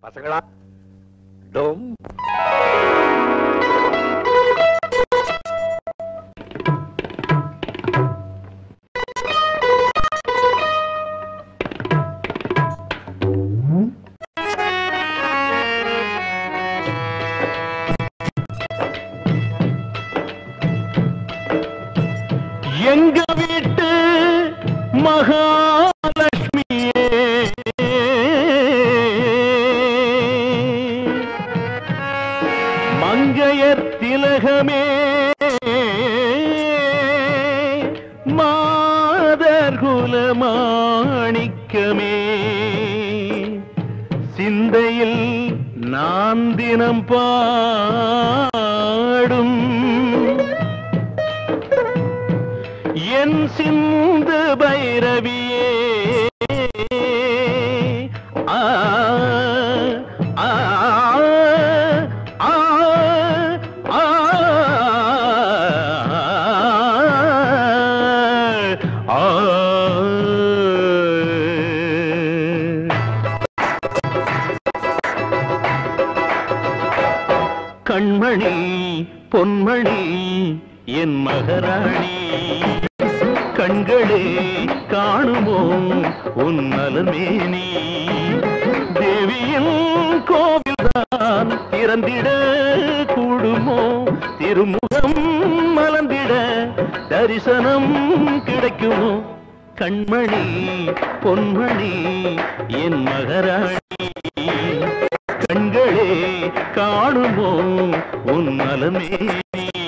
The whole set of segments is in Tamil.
பசங்களா டோம் எங்க வீட்டு மகாலட்சுமியே மங்கையர் திலகமே மாதர் குலமாணிக்கமே சிந்தையில் நான் தினம் பாடும் என் சிந்து பைரவியே ஆ, ஆ, ஆ, ஆ, ஆ. கண்மணி பொன்மணி என் மகராணி கண்களே காணுமோ உன் நலமேனி தேவியின் கோவில்தான் திறந்திட கூடுமோ திருமுகம் மலர்ந்திட தரிசனம் கிடைக்குமோ கண்மணி பொன்மணி என் மகராணி கண்களே காணுமோ உன் நலமேனி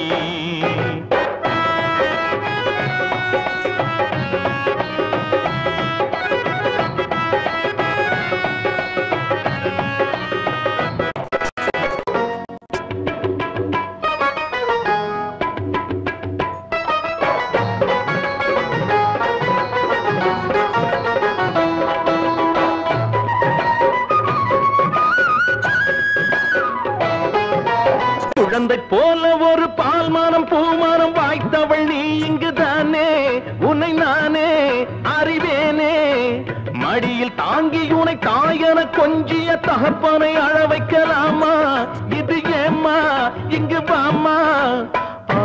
குழந்தை போல ஒரு பால்மானம் பூமானம் வாய்த்தவள் நீ இங்குதானே உன்னை நானே அறிவேனே மடியில் தாங்கி உனை தாயன கொஞ்சிய தகப்பனை அழ வைக்கலாமா இது ஏம்மா இங்கு வாமா ஆ,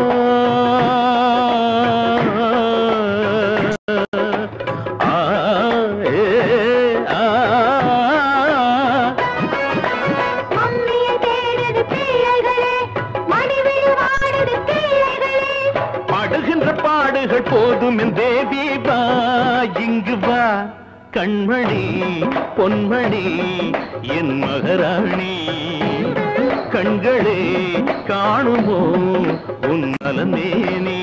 ஆ, ஏ, ஆ, மம்மியை தேடுது பிள்ளைகளே மடிவில் வாடுது பிள்ளைகளே பாடுகின்ற பாடுகள் போதும் என் தேவி வா இங்கு வா கண்மணி பொன்மணி என் மகராணி கண்களே காணுமோ உன் நலமேனி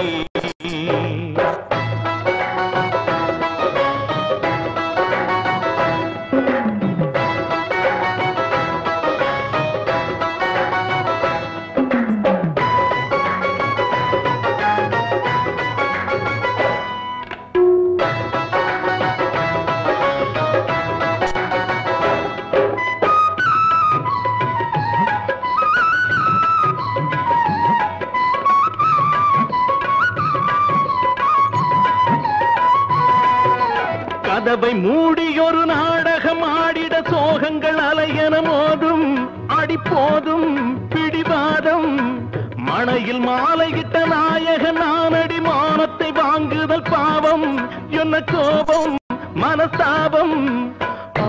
கதவை மூடி ஒரு நாடகம் ஆடிட சோகங்கள் அலையன மோதும் அடி போதும் பிடிவாதம் மணையில் மாலையிட்ட நாயக நானடி மானத்தை வாங்குதல் பாவம் என்ன கோபம் மனஸ்தாபம் ஆ,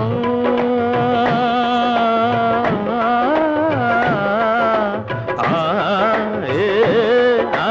ஆ, ஏ, ஆ.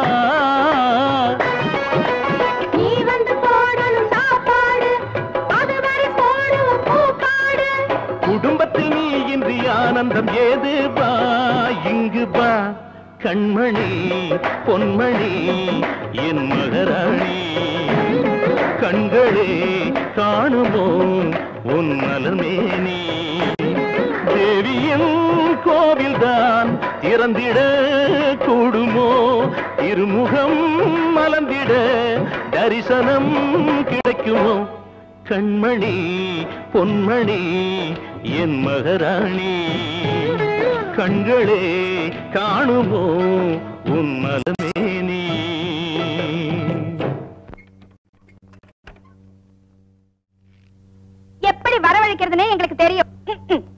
நீ வந்து போடணும் சாப்பாடு அதுவரை போடுவோம் பூப்பாடு குடும்பத்தில் நீ இன்றி ஆனந்தம் ஏது வா இங்கு வா கண்மணி பொன்மணி என் மகராணி கண்களே காணுமோ உன் நலமேனி தேவியின் கோவில்தான் திறந்திட கூடுமோ இருமுகம் மலர்ந்திட தரிசனம் கிடைக்குமோ கண்மணி பொன்மணி என் மகராணி கண்களே காணுமோ உன் நலமேனி எப்படி வரவழைக்கிறதுனே எங்களுக்கு தெரியும் ம், ம்.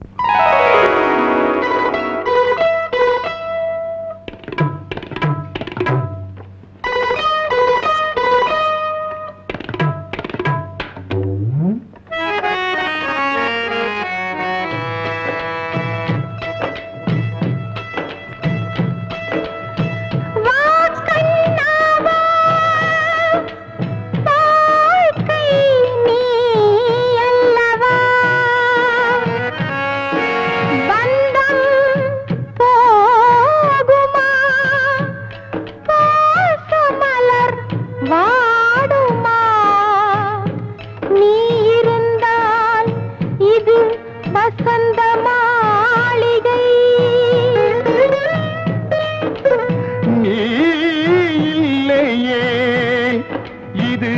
கந்த மாளிகை நீ இல்லையே இது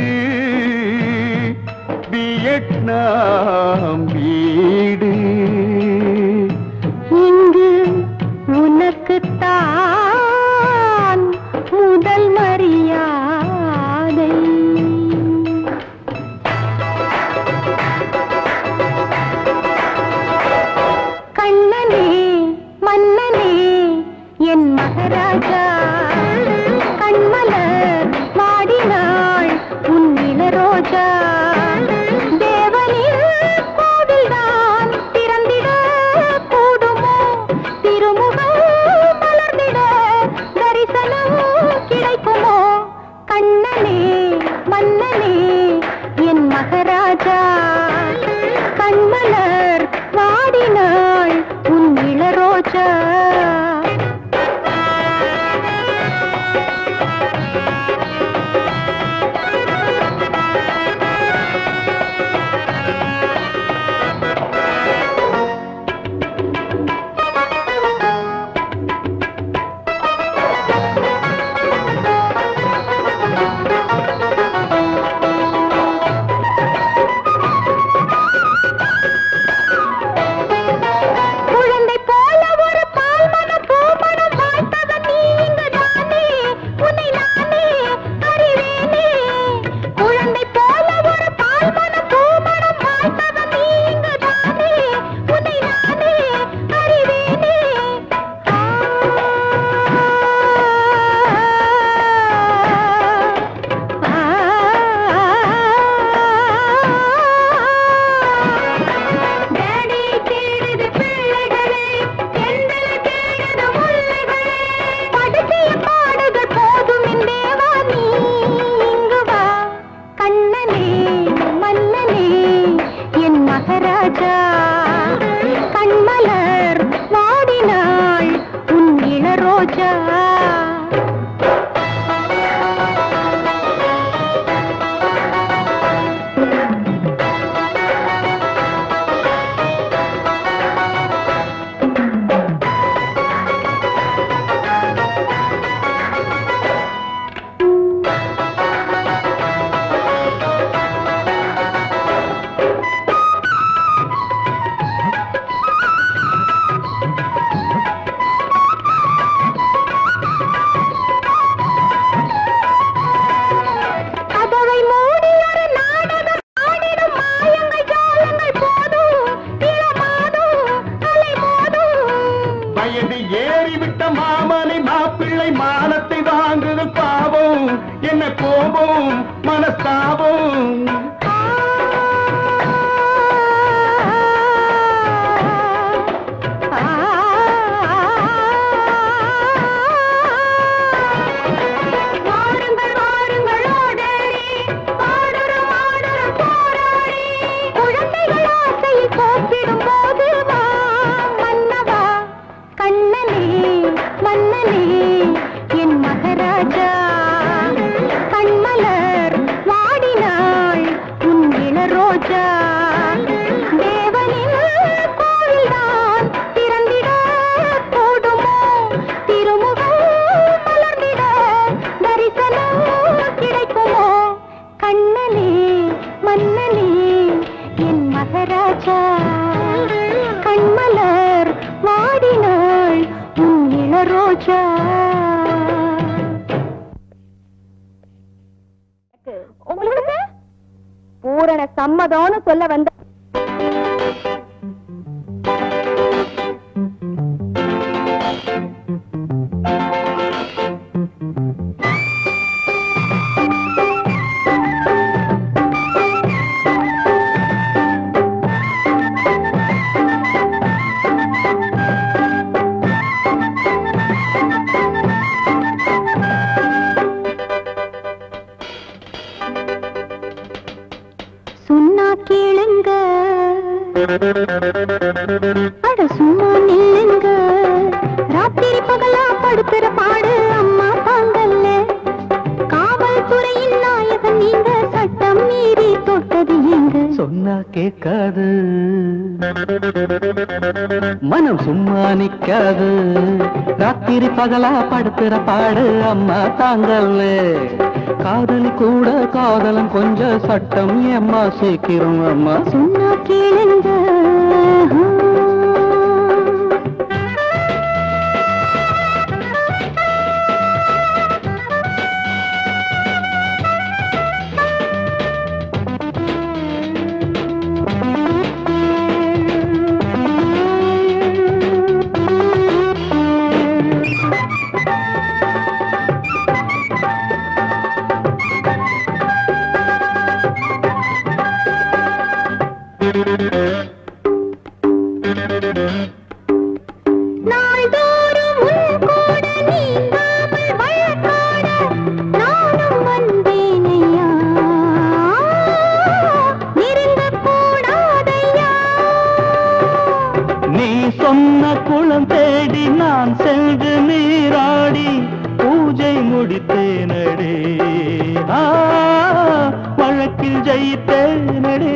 வியட்நாம் வீடு இங்கு உனக்குத்தான் முதல் மரியாதை கண்ணனே மன்னனே என் மகாராஜா கண்மலர் வாடினாள் உன் இளரோஜா தேவனின் கோவில்தான் திறந்திட கூடுமோ திருமுகம் மலர்ந்திட தரிசனம் கிடைக்குமோ கண்ணனே மன்னனே என் மகாராஜா கண்மலர் வாடினாள் உன் இளரோஜா குழந்தை போல ஒரு பால்மனம் பூமணம் வாய்த்தவன் நீ இங்குதானே உன்னை நானே அறிவேனே குழந்ை போல ஒரு பால்மனம் பூமணம் வாய்த்தவன் நீ இங்குதானே உன்னை நானே அறிவேனே ஆ, டேடி தேடுது பிள்ளைகளே எந்தல தேடுது முல்லைகளே படுத்திய பாடுகள் போதும் என் தேவா நீ இங்கு வா கண்ணனே மன்னனே என் மகாராஜா கண்மலர் வாடினாள் உன் இளரோஜா கதவை மூடி ஒரு நாடகம் ஆடிடும் மாயங்கள் ஜாலங்கள் போதும் இளமாதும் அலைமோதும் வயது ஏறிவிட்ட மாமனை மாப்பிள்ளை மானத்தை வாங்குதல் பாவம் என்ன கோபம் மனஸ்தாபம் வாருங்கள் வாருங்கள் ஓடடி பாடுறோம் ஆடுறோம் போராடி குழந்தைகள் ஆசையை போக்கிடும் போது வா மன்னவா கண்ணனே மன்னனே என் மகாராஜா கண்மலர் வாடினாள் உன் இளரோஜா தேவனின் கோவில்தான் திறந்திட கூடுமோ திருமுகம் மலர்ந்திட தரிசனம் கிடைக்குமோ கண்ணனே மன்னனே என் மகாராஜா கண்மலர் வாடினாள் உன் இளரோஜா உங்களுக்கு பூரண சம்மதம்னு சொல்ல வந்த சொன்னா கேளுங்க அட சும்மா நில்லுங்க ராத்திரி பகலா படுத்துற பாடு அம்மா தாங்கல்ல காவல்துறையின் நாயகன் நீங்க சட்டம் மீறி தொட்டது எங்க சொன்னா கேட்காது மனம் சும்மா நிக்காது ராத்திரி பகலா படுத்துற பாடு அம்மா தாங்கல்ல காதலி கூட காதலம் கொஞ்சம் சட்டம் ஏம்மா சீக்கிரம் அம்மா சொன்னா கேளுங்க நாள்தோறும் உன் கூட நீங்காமல் வழக்காட நானும் வந்தேனையா நெருங்கக் கூடாதையா நீ சொன்ன குளம் தேடி நான் சென்று நீராடி பூஜை முடித்தேனடே ஆ, வழக்கில் ஜெயித்தேனடே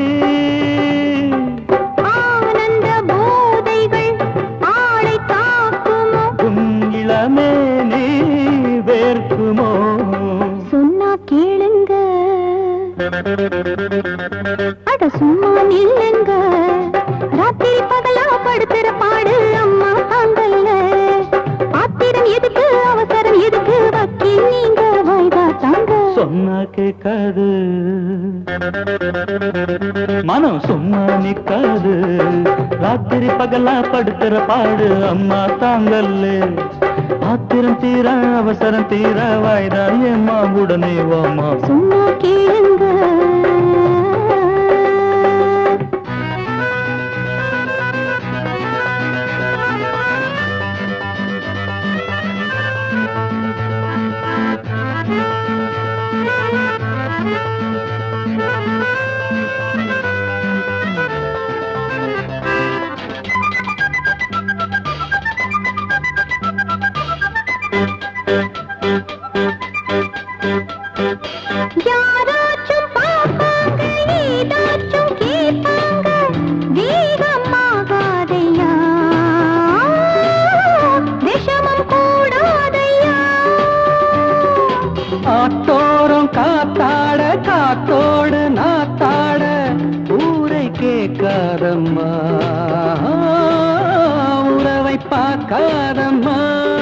ஆனந்த போதைகள் ஆளை தாக்குமோ உன் இளமே நீ வேர்க்குமோ சொன்னா கேளுங்க அட சும்மா நில்லுங்க ராத்திரி பகலா படுத்துற பாடு அம்மா தாங்கல்ல ஆத்திரம் எதுக்கு அவசரம் எதுக்கு வக்கீல் நீங்க வாய்தா தாங்க சொன்னா கேட்காது மனம் சும்மா நிக்காது ராத்திரி பகலா படுத்துற பாடு அம்மா தாங்கல்ல ஆத்திரம் தீர அவசரம் தீர வாய்தா ஏம்மா உடனே வாமா சொன்னா கேளுங்க யாராச்சும் பார்ப்பாங்க ஏதாச்சும் கேட்பாங்க வேகமாகாதையா விஷமம் கூடாதையா ஆத்தோரம் காத்தாட காத்தோடு நாத்தாட ஊரை கேட்காதம்மா உறவை பார்க்காதம்மா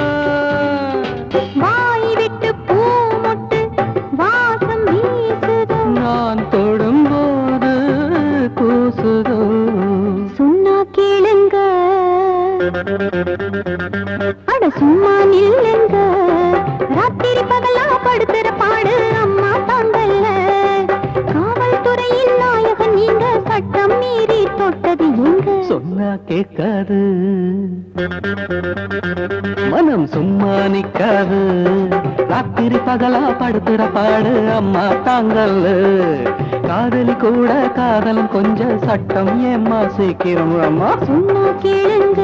வாய் விட்டு பூ மொட்டு வாசம் வீசுதோ நான் தொடும்போது கூசுதோ சொன்னா கேளுங்க அட சும்மா நில்லுங்க ராத்திரி பகலா படுத்துற பாடு அம்மா தாங்கல்ல காவல்துறையில் நாயகன் நீங்க சட்டம் மீறி தொட்டது எங்க சொன்னா கேட்காது மனம் சும்மா நிக்காது ராத்திரி பகலா படுத்துற பாடு அம்மா தாங்கல்ல காதலி கூட காதலம் கொஞ்சம் சட்டம் ஏம்மா சீக்கிரம் அம்மா சொன்னா கேளுங்க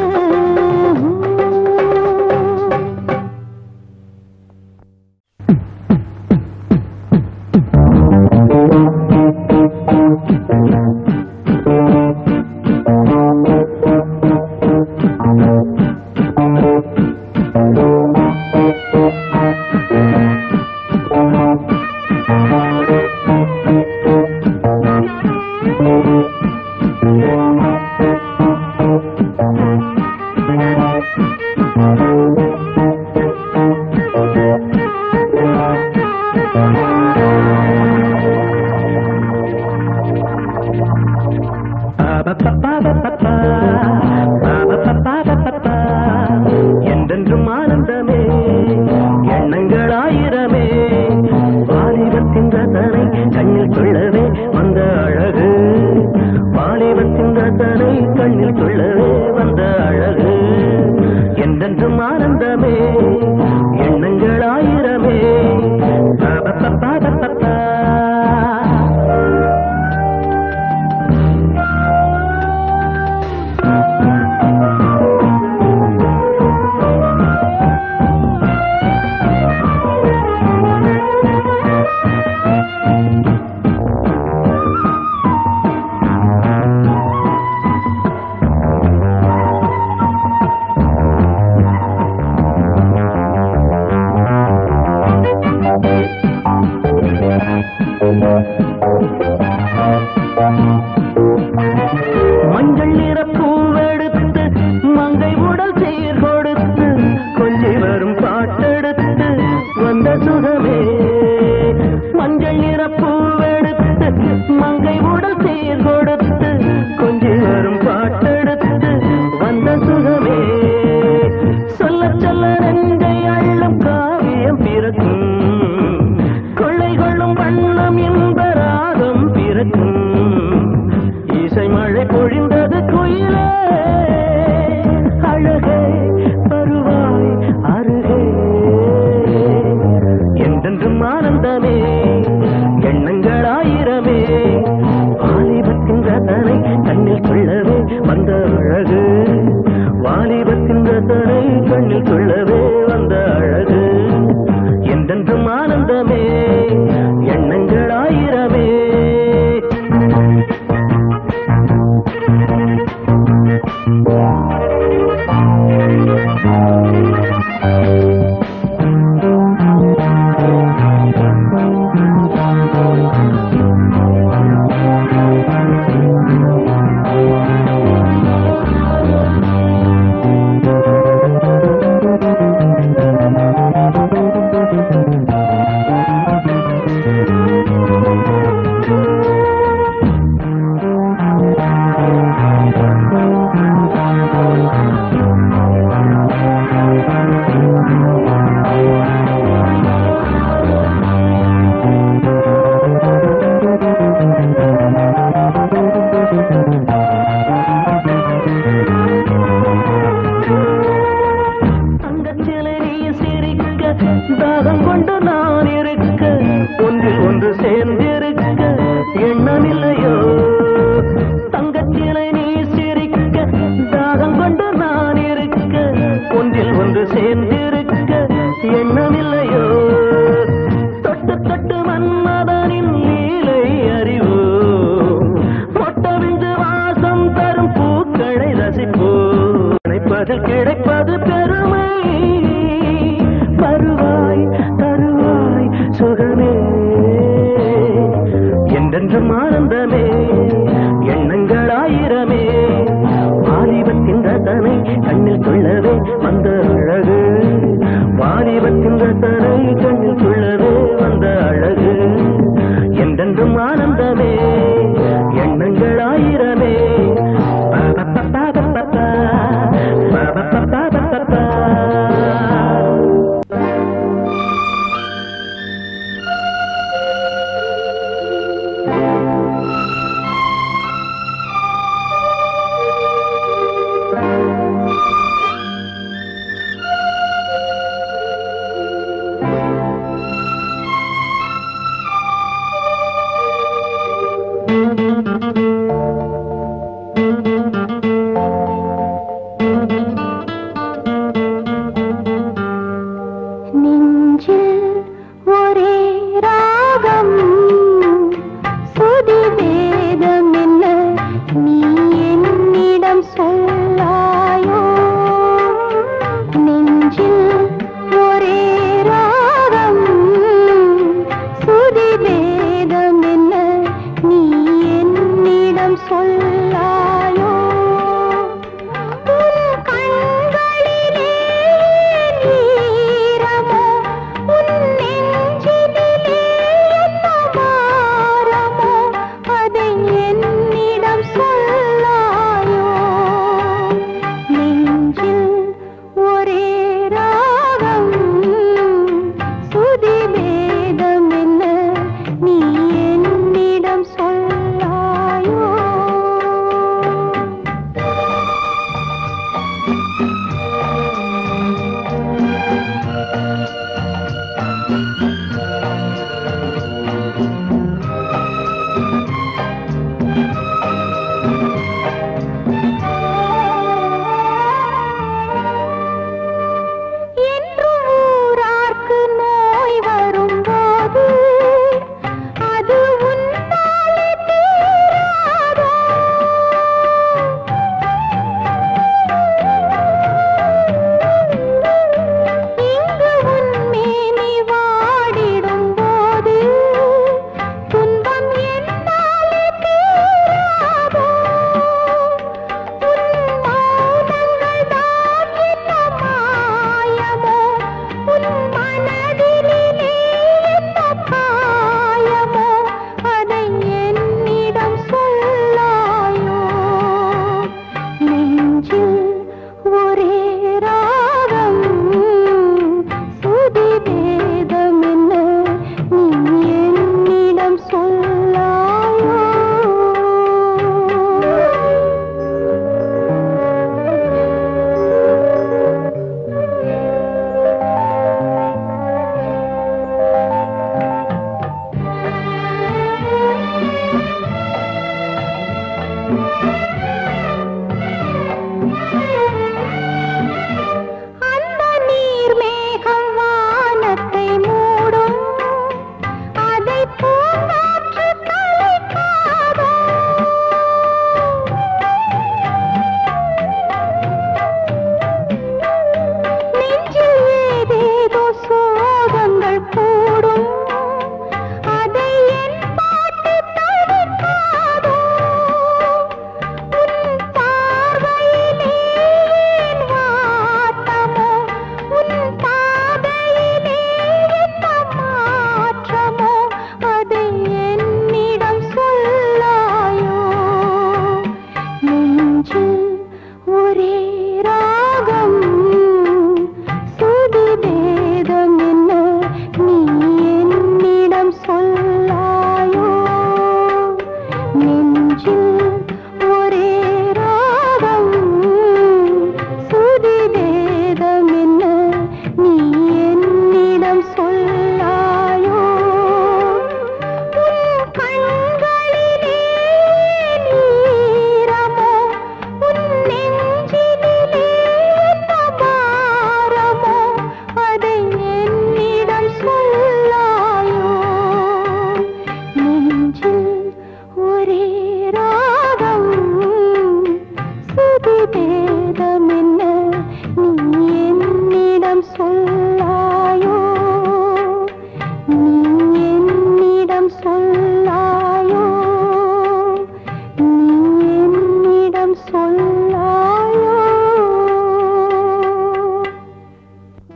என்றென்றும் ஆனந்தமே எண்ணங்கள் ஆயிரமே வாலிபத்தின் ரசனை கண்ணில் கொள்ளவே வந்த அழகு வாலிபத்தின் ரசனை கண்ணில் கொள்ளவே வந்த அழகு என்றென்றும் ஆனந்தமே எண்ணங்கள் ஆயிரமே பா-பா-பா-பா-பா-பா. கண்ணில் சொல்லவே வந்த அழகு என்றென்றும் ஆனந்தமே எண்ணங்கள் ஆயிரமே தங்கச்சிலை நீ சிரிக்க தாகம் கொண்டு நான் இருக்க ஒன்றில் ஒன்று சேர்ந்திருக்க எண்ணமில்லையோ தங்கச்சிலை நீ சிரிக்க தாகம் கொண்டு நான் இருக்க ஒன்றில் ஒன்று சேர்ந்திருக்க எண்ணமில்லையோ தொட்டு தொட்டு மன்மதனின் லீலை அறிவோம் மொட்டவிந்து வாசம் தரும் பூக்களை ரசிப்போம் நினைப்பதில் கிடைப்பது பெருமை வருவாய் தருவாய் சுகமே என்றென்றும் ஆனந்தமே எண்ணங்கள் ஆயிரமே வாலிபத்தின் ரசனை கண்ணில் கொள்ளவே வந்த அழகு வாலிபத்தின் ரசனை கண்ணில் கொள்ளவே வந்த அழகு என்றென்றும் ஆனந்தமே எண்ணங்கள் ஆயிரமே பா-பா-பா-பா-பா-பா. பா-பா-பா-பா-பா. நெஞ்சில் ஒரே ராகம் சுதி வேதம் என்ன நீ என்னிடம் சொல்லாயோ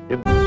டும்